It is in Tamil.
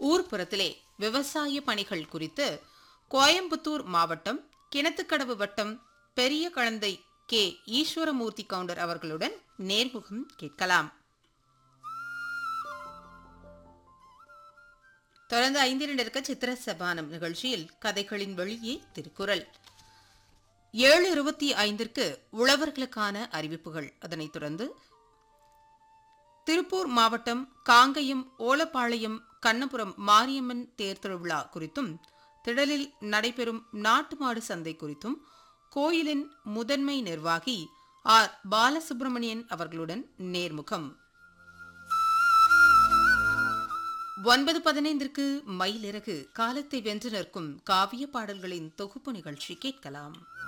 ஊர்ப்புறத்திலே விவசாய பணிகள் குறித்து கோயம்புத்தூர் மாவட்டம் கிணத்துக்கடவு வட்டம் பெரிய கழந்தை கே ஈஸ்வரமூர்த்தி கவுண்டர் அவர்களுடன் நேர்முகம் கேட்கலாம் தொடர்ந்து ஐந்திரண்டு இருக்க சித்திர சபானம் நிகழ்ச்சியில் கதைகளின் வெளியே திருக்குறள் ஏழு இருபத்தி ஐந்திற்கு உழவர்களுக்கான அறிவிப்புகள் அதனைத் தொடர்ந்து திருப்பூர் மாவட்டம் காங்கயம் ஓலப்பாளையம் கண்ணபுரம் மாரியம்மன் தேர் திருவிழா குறித்தும் திடலில் நடைபெறும் நாட்டு மாடு சந்தை குறித்தும் கோயிலின் முதன்மை நிர்வாகி ஆர் பாலசுப்பிரமணியன் அவர்களுடன் நேர்முகம் ஒன்பது பதினைந்திற்கு மயிலிறகு காலத்தை வென்று நிற்கும் காவிய பாடல்களின் தொகுப்பு நிகழ்ச்சி கேட்கலாம்